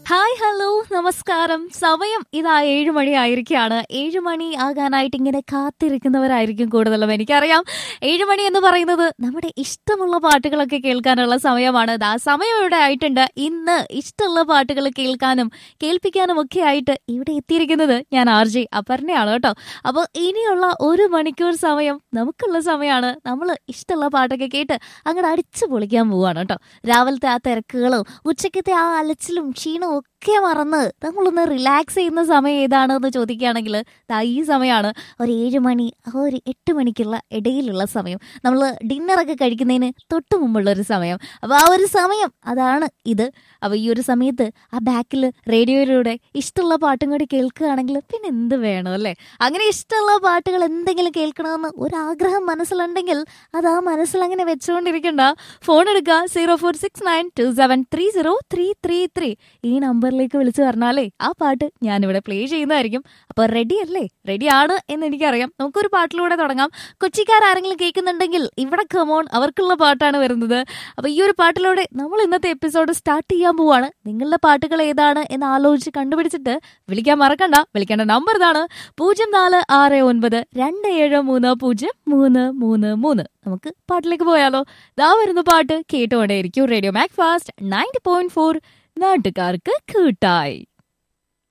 hi hello നമസ്കാരം സമയം ഇതാ ഏഴു മണി ആയിരിക്കാണ് ഏഴു മണി ആകാനായിട്ട് ഇങ്ങനെ കാത്തിരിക്കുന്നവരായിരിക്കും കൂടുതലും എനിക്കറിയാം ഏഴു മണി എന്ന് പറയുന്നത് നമ്മുടെ ഇഷ്ടമുള്ള പാട്ടുകളൊക്കെ കേൾക്കാനുള്ള സമയമാണ് ആ സമയം ഇവിടെ ആയിട്ടുണ്ട് ഇന്ന് ഇഷ്ടമുള്ള പാട്ടുകൾ കേൾക്കാനും കേൾപ്പിക്കാനും ഒക്കെ ആയിട്ട് ഇവിടെ എത്തിയിരിക്കുന്നത് ഞാൻ ആർ ജെ അപർണയാണ് കേട്ടോ അപ്പോൾ ഇനിയുള്ള ഒരു മണിക്കൂർ സമയം നമുക്കുള്ള സമയമാണ് നമ്മൾ ഇഷ്ടമുള്ള പാട്ടൊക്കെ കേട്ട് അങ്ങോട്ട് അടിച്ചു പൊളിക്കാൻ പോവാണ് കേട്ടോ രാവിലത്തെ ആ തിരക്കുകളും ഉച്ചക്കത്തെ ആ അലച്ചിലും ക്ഷീണവും ഒക്കെ മറന്ന് നമ്മളൊന്ന് റിലാക്സ് ചെയ്യുന്ന സമയം ഏതാണ് എന്ന് ചോദിക്കുകയാണെങ്കിൽ ദാ ഈ സമയമാണ് ഒരു ഏഴ് മണി ആ ഒരു എട്ട് മണിക്കുള്ള ഇടയിലുള്ള സമയം നമ്മൾ ഡിന്നറൊക്കെ കഴിക്കുന്നതിന് തൊട്ട് മുമ്പുള്ള ഒരു സമയം അപ്പോൾ ആ ഒരു സമയം അതാണ് ഇത് അപ്പോൾ ഈ ഒരു സമയത്ത് ആ ബാക്കിൽ റേഡിയോയിലൂടെ ഇഷ്ടമുള്ള പാട്ടും കൂടി കേൾക്കുകയാണെങ്കിൽ പിന്നെ എന്ത് വേണം അല്ലേ അങ്ങനെ ഇഷ്ടമുള്ള പാട്ടുകൾ എന്തെങ്കിലും കേൾക്കണമെന്ന് ഒരാഗ്രഹം മനസ്സിലുണ്ടെങ്കിൽ അത് ആ മനസ്സിൽ അങ്ങനെ വെച്ചുകൊണ്ടിരിക്കണ്ട ഫോൺ എടുക്കുക zero four six nine two seven three zero three three three ഈ നമ്പറിലേക്ക് വിളിച്ചു പറഞ്ഞാലേ ആ പാട്ട് ഞാനിവിടെ പ്ലേ ചെയ്യുന്നതായിരിക്കും അപ്പോൾ റെഡി അല്ലേ റെഡി ആണ് എന്ന് എനിക്കറിയാം നമുക്കൊരു പാട്ടിലൂടെ തുടങ്ങാം കൊച്ചിക്കാർ ആരെങ്കിലും കേൾക്കുന്നുണ്ടെങ്കിൽ ഇവിടെ കമോൺ അവർക്കുള്ള പാട്ടാണ് വരുന്നത് അപ്പോൾ ഈ ഒരു പാട്ടിലൂടെ നമ്മൾ ഇന്നത്തെ എപ്പിസോഡ് സ്റ്റാർട്ട് ചെയ്യാൻ പോവാണ് നിങ്ങളുടെ പാട്ടുകൾ ഏതാണ് എന്ന് ആലോചിച്ച് കണ്ടുപിടിച്ചിട്ട് വിളിക്കാൻ മറക്കണ്ട വിളിക്കേണ്ട നമ്പർ ഇതാണ് പൂജ്യം നാല് ആറ് ഒൻപത് രണ്ട് ഏഴ് മൂന്ന് പൂജ്യം മൂന്ന് മൂന്ന് മൂന്ന് നമുക്ക് പാട്ടിലേക്ക് പോയാലോ ദാ വരുന്ന പാട്ട് കേട്ടോണ്ടേയിരിക്കും radio Mac Fast ninety point four നാട്ടുകാർക്ക് കൂട്ടായി